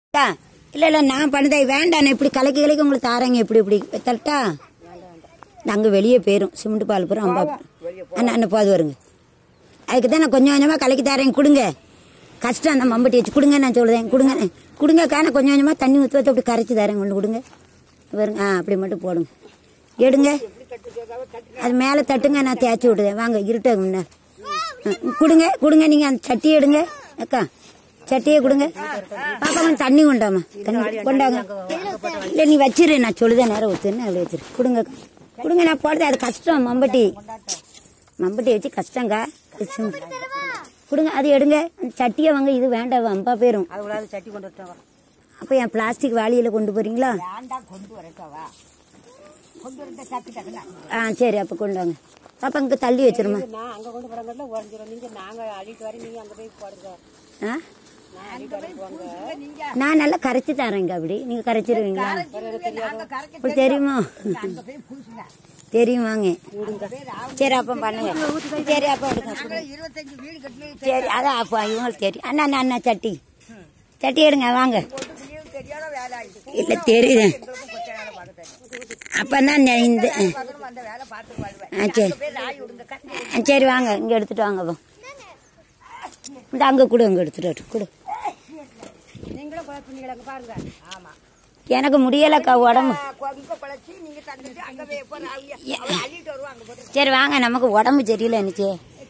தா இல்ல இல்ல நான் பண்ணதே வேண்டாம் நான் இப்படி கலக்கி கலக்கி உங்களுக்கு தாரேங்க இப்படி இப்படி தரட்டா நாங்க வெளியே போயிரும் சிமெண்ட் பால் பூரா அம்பா அண்ணா அண்ணா போது வருங்க அதுக்கு தான் நான் கொஞ்சம் கொஞ்சமா கலக்கி தரேன் கொடுங்க கஷ்டம் அந்த மம்பட்டி வச்சு கொடுங்க நான் சொல்லுதேன் கொடுங்க கொடுங்கக்கா நான் கொஞ்சம் கொஞ்சமா தண்ணி ஊற்றி ஊற்றி அப்படி கரைச்சி தரேன் கொண்டு கொடுங்க வருங்க ஆ அப்படி மட்டும் போடுங்க எடுங்க அது மேலே தட்டுங்க நான் தேய்ச்சி விடுதேன் வாங்க இருட்டாங்க முன்ன கொடுங்க கொடுங்க நீங்க அந்த சட்டியை எடுங்க அக்கா சட்டியை கொடுங்க பாப்பா கொஞ்சம் தண்ணி கொண்டாமா தண்ணி கொண்டாங்க இல்லை நீ வச்சிரு நான் சொல்லுதேன் நேரம் ஊற்றுன்னு அப்படி வச்சிரு கொடுங்க கொடுங்க நான் போடுறது அது கஷ்டம் மம்பட்டி மம்பட்டி வச்சு கஷ்டங்க வச்சு. கொடுங்க அது எடுங்க அந்த சட்டியை வாங்க இது வேண்டாம் அம்பா பேரும் அது விடாது சட்டி கொண்டு வரட்டவா அப்போ என் பிளாஸ்டிக் வாளியில் கொண்டு போறீங்களா வேண்டாம் கொண்டு வரட்டவா கொண்டு வரட்ட சட்டி டக்குனா ஆ சரி அப்போ கொண்டு வாங்க பாப்பா இங்கே தள்ளி வச்சிருமா நான் அங்க கொண்டு போறாங்கல்ல உடஞ்சிரும் நீங்க நாங்க அள்ளிட்டு வர நீங்க அங்க போய் போடுங்க ஆ நான் அள்ளிட்டு வர போங்க நீங்க நான் நல்லா கரைச்சி தரேங்க அப்படி நீங்க கரைச்சிருவீங்களா நாங்க கரைக்க உங்களுக்கு தெரியுமா அங்க போய் புதுசுங்க தெரியுமாங்க சரி அப்போ பண்ணுங்க சரி அப்போ எடுங்க இருபத்தஞ்சு வீடு கட்டி சரி அதான் அப்போ இவங்களுக்கு தெரியும் அண்ணா அண்ணா அண்ணா சட்டி சட்டி எடுங்க வாங்க போட்டு புள்ளியும் தெரியாத வேலை ஆயிடுச்சு இல்லை தெரியுது எங்களுக்கும் கொச்ச வேலை பார்க்க தெரியும் அப்பதான் நான் இந்த பக்கத்துல அந்த வேலை பார்த்து வாழ்வேன் ஆ சரி போய் ராய் விடுங்க கட்டி ஆ, சரி வாங்க இங்கே எடுத்துட்டு வாங்க போ இந்த அங்கே கொடு அங்கே எடுத்துட்டு வரட்டும், கொடு நீங்களும் குழப்பீங்களா அங்க பாருங்க ஆமா எனக்கு முடியலக்கா உடம்பு இங்க குழச்சி நீங்க தந்துட்டு அங்க போய் எப்போ ராவிய அள்ளிட்டு வருவோம் அங்க போட்டு சரி வாங்க நமக்கு உடம்பு சரியில்லை என்னச்சு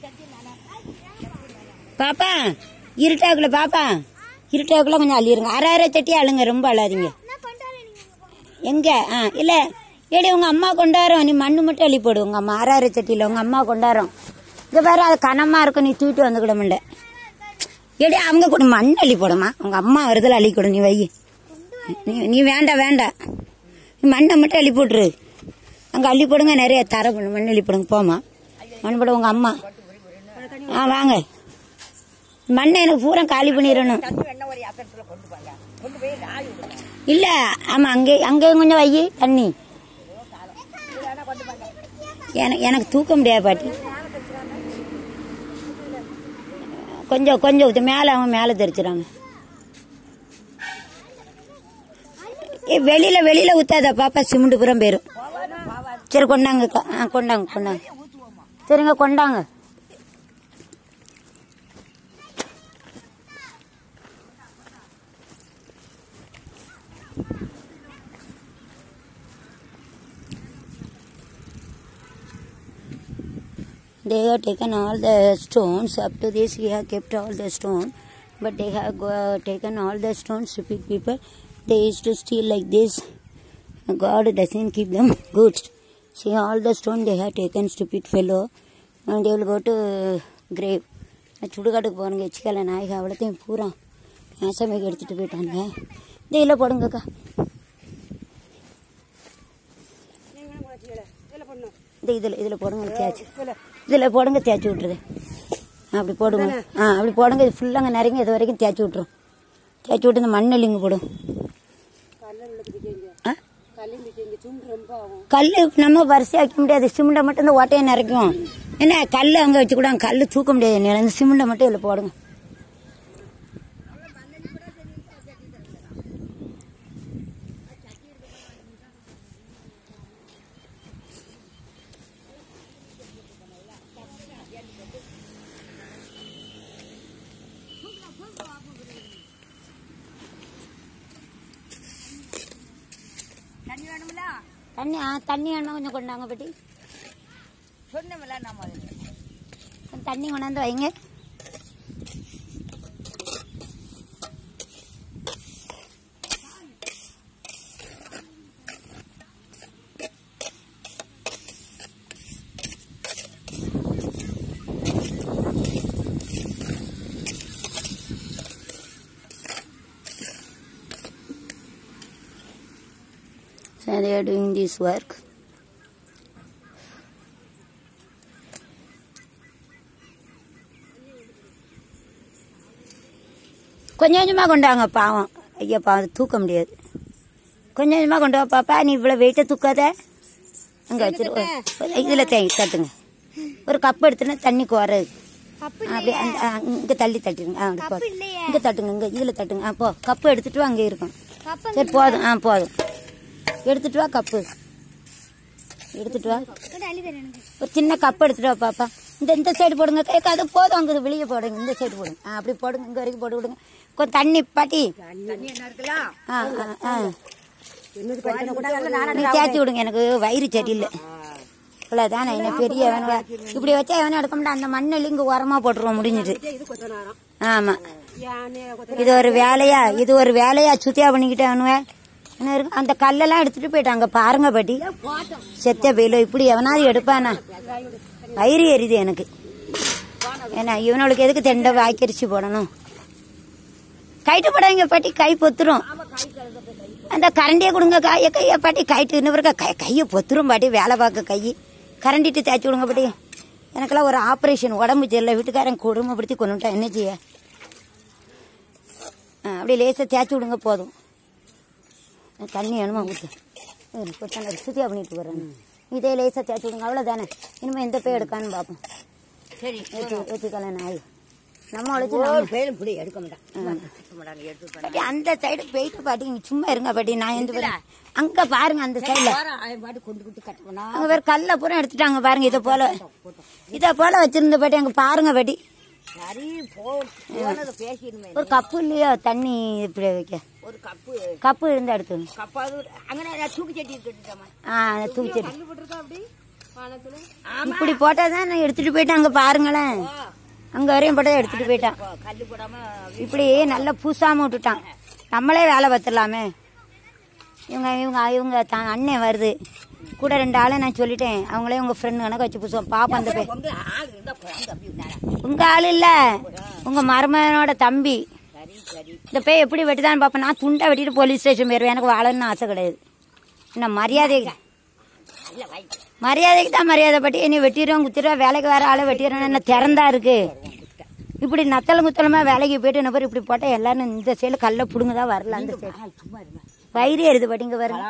பாப்பா இருட்டாக்குல பாப்பா இருட்டாக்குள்ள கொஞ்சம் அள்ளிருங்க அரை அரை சட்டி அழுங்க ரொம்ப அழாதீங்க எங்க ஆ இல்ல ஏடி உங்க அம்மா கொண்டாரோம் நீ மண்ணு மட்டும் அள்ளி போடு உங்க அம்மா அரை அரை சட்டியில உங்க அம்மா கொண்டாரோம் இங்க வேற அது கனமா இருக்கும் நீ தூக்கிட்டு வந்துக்கிட முடியல ஏடி அவங்க கூட மண் அள்ளி போடுமா உங்க அம்மா வருதுல அள்ளி கொடு நீ வை நீ நீ வேண்டாம் வேண்டாம் நீ மண்ணை மட்டும் அள்ளி போட்டுரு அங்கே அள்ளி போடுங்க நிறைய தர பண்ணு மண் அள்ளி போடுங்க போமா மண் போட உங்கள் அம்மா ஆ வாங்க மண்ணை எனக்கு பூரா காலி பண்ணிடணும் தண்ணி வேணா ஒரு அக்கத்துல கொண்டு போங்க கொண்டு போய் ராய் விடுங்க இல்லை ஆமாம் அங்கே அங்கேயும் கொஞ்சம் வை தண்ணி எனக்கு எனக்கு தூக்க முடியாது பாட்டி கொஞ்சம் கொஞ்சம் ஊத்து. மேலே அவன் மேலே தெரிச்சிடாங்க ஏ வெளியில வெளியில ஊத்தாத பாப்பா சிமெண்ட் புறம் போயிரும் சரி கொண்டாங்க அக்கா. ஆ கொண்டாங்க கொண்டாங்க சரிங்க கொண்டாங்க They have taken all the stones. Up to this, we have kept all the stone, but they have go, taken all the stones. Stupid people, they used to steal like this. God doesn't keep them good. See all the stone they have taken, stupid fellow, and they will go to grave. சுடுகாட்டுக்கு போகிறவங்க வச்சுக்கல நாய்க்கு அவ்வளோத்தையும் பூரா நாசமைக்கு எடுத்துகிட்டு போயிட்டாங்க இந்த இதில் போடுங்கக்கா இந்த இதில் இதில் போடுங்க தேய்ச்சி இதில் போடுங்க தேய்ச்சி விட்ருது அப்படி போடுங்க ஆ அப்படி போடுங்க இது ஃபுல்லாங்க நிறைய இது வரைக்கும் தேய்ச்சி விட்ரும் தேய்ச்சி விட்டு இந்த மண் இல்லைங்க போடும் ஆ கல் நம்ம வரிசையாக்க முடியாது சிமெண்ட்டை மட்டும் இந்த ஓட்டையை நிறைக்கும் என்ன கல் அங்கே வச்சு கூட கல் தூக்க முடியாது என்னால் இந்த சிமெண்ட்டை மட்டும் இதில் போடுங்க தண்ணி வேணுமில்ல தண்ணி ஆ தண்ணி வேணுமா கொஞ்சம் கொண்டாங்க பட்டி சொன்னமில்ல நம்ம அதுல. கொஞ்சம் தண்ணி கொண்டாந்து வைங்க So they are doing this work. கொஞ்சம் கொஞ்சமாக கொண்டாங்க பாவம் ஐயா பாவம் தூக்க முடியாது கொஞ்சம் கொஞ்சமாக கொண்டு வா பாப்பா நீ இவ்வளோ வெயிட்டை தூக்காத அங்கே வச்சிரு இதில் தேங்கி தட்டுங்க ஒரு கப் எடுத்துனா தண்ணி குறை அப்படி அந்த ஆ, இங்க தள்ளி தட்டிடுங்க ஆ அப்படி போதும் இங்க தட்டுங்க இங்க இதுல தட்டுங்க ஆ போ கப்பு எடுத்துட்டு வா அங்கே இருக்கும் சரி போதும் ஆ போதும் எடுத்துட்டு வா கப்பு எடுத்துட்டு வா ஒரு சின்ன கப் எடுத்துட்டு வா பாப்பா இந்த இந்த சைடு போடுங்க கை அது போதும் அங்கே வெளியே போடுங்க இந்த சைடு போடுங்க ஆ அப்படி போடுங்க இங்க வரைக்கும் போட்டு விடுங்க கொஞ்சம் தண்ணி பாட்டி தண்ணி என்ன இருக்கலாம் ஆ ஆ ஆ இன்னொரு பிரச்சனை கூட இல்லை நானும் நீ தேய்ச்சி விடுங்க எனக்கு வயிறு சரியில்லை இவ்வளோதானே என்ன பெரிய வேணுங்க இப்படி வச்சா எவனும் எடுக்க மாட்டேன் அந்த மண்ணில் இங்கே உரமா போட்டுருவோம் முடிஞ்சிட்டு இது கொஞ்ச நேரம் ஆமாம் யானே கொஞ்ச இது ஒரு வேலையா இது ஒரு வேலையா சுத்தியா பண்ணிக்கிட்டே அவனுவ என்ன இருக்கு அந்த கல்லெல்லாம் எடுத்துட்டு போயிட்டாங்க பாருங்க பாட்டி செத்த பெயிலோ இப்படி எவனாவது எடுப்பானா வயிறு எரியுது எனக்கு ஏன்னா இவனுக்கு எதுக்கு தெண்டை வாய்க்கரிசி போடணும் கைட்டு போடாங்க பாட்டி கை பொத்துரும் அந்த கரண்டியை கொடுங்க கைய கைய பாட்டி கைட்டு இன்னும் பிறகு கை கையை பொத்துரும் பாட்டி வேலை பார்க்க கை கரண்டிட்டு தேய்ச்சி விடுங்க பாட்டி எனக்கெல்லாம் ஒரு ஆப்ரேஷன் உடம்பு சரியில்லை வீட்டுக்காரன் கொடுமைப்படுத்தி கொண்டுட்டான் என்ன செய்ய ஆ, அப்படியே லேசாக தேய்ச்சி விடுங்க போதும் தண்ணி வேணுமா ஊற்று கொத்தனை சுத்தியா பண்ணிட்டு போகிறேன் இதே லேசாக தேய்ச்சி விடுங்க அவ்வளோதானே இனிமேல் எந்த பேய் எடுக்கான்னு பார்ப்போம் சரி ஏற்றி ஏற்றிக்கலாம் நாய் நம்ம உழைச்சி ஒரு பேரும் புடி எடுக்க மாட்டான் எடுக்க மாட்டாங்க எடுத்து பண்ண பாட்டி அந்த சைடு போயிட்டு பாட்டி இங்க சும்மா இருங்க பாட்டி நான் எந்த பேரும் அங்கே பாருங்க அந்த சைடில் போறான் அவன் பாட்டு கொண்டு கொண்டு கட்ட போனா அங்கே வேறு கல்லை பூரா எடுத்துட்டாங்க பாருங்க இதை போல இதை போல வச்சிருந்த பாட்டி அங்கே பாருங்க பாட்டி சரி போ போனது பேசிடுமே ஒரு கப்பு இல்லையோ தண்ணி இப்படி வைக்க ஒரு கப்பு கப்பு இருந்தா எடுத்துக்கணும் கப்பாவது அங்கே நான் தூக்கு சட்டி இருக்கட்டுமா ஆ தூக்கி சரி போட்டிருக்கா அப்படி வானத்துல இப்படி போட்டால் தான் நான் எடுத்துட்டு போயிட்டேன் அங்கே பாருங்களேன் அங்கே வரையும் போட்டதை எடுத்துட்டு போயிட்டான் கல்லு போடாம இப்படி நல்லா பூசாம விட்டுட்டான் நம்மளே வேலை பார்த்துடலாமே இவங்க இவங்க இவங்க தான் அண்ணன் வருது கூட ரெண்டு ஆளை நான் சொல்லிட்டேன் அவங்களே உங்க ஃப்ரெண்டு கணக்கு வச்சு பூசுவோம் பாப்பா அந்த பே உங்க ஆள் இருந்தா குழந்தை அப்படி இருந்தாரா உங்க ஆள் இல்ல உங்க மருமகனோட தம்பி சரி சரி இந்த பேய் எப்படி வெட்டுதான்னு பார்ப்பேன் நான் துண்டை வெட்டிட்டு போலீஸ் ஸ்டேஷன் போயிடுவேன் எனக்கு வாழணும்னு ஆசை கிடையாது என்ன மரியாதை இல்ல வை மரியாதைக்கு தான் மரியாதை பட்டி நீ வெட்டிடுவோம் குத்திடுவோம் வேலைக்கு வேற ஆளை வெட்டிடுறோம் என்ன திறந்தா இருக்கு இப்படி நத்தலும் குத்தலமா வேலைக்கு போயிட்டு என்ன பேர் இப்படி போட்டா எல்லாரும் இந்த சைடு கல்ல புடுங்க தான் வரல அந்த சைடு சும்மா இருமா வயிறு எருது பட்டி இங்க வருங்க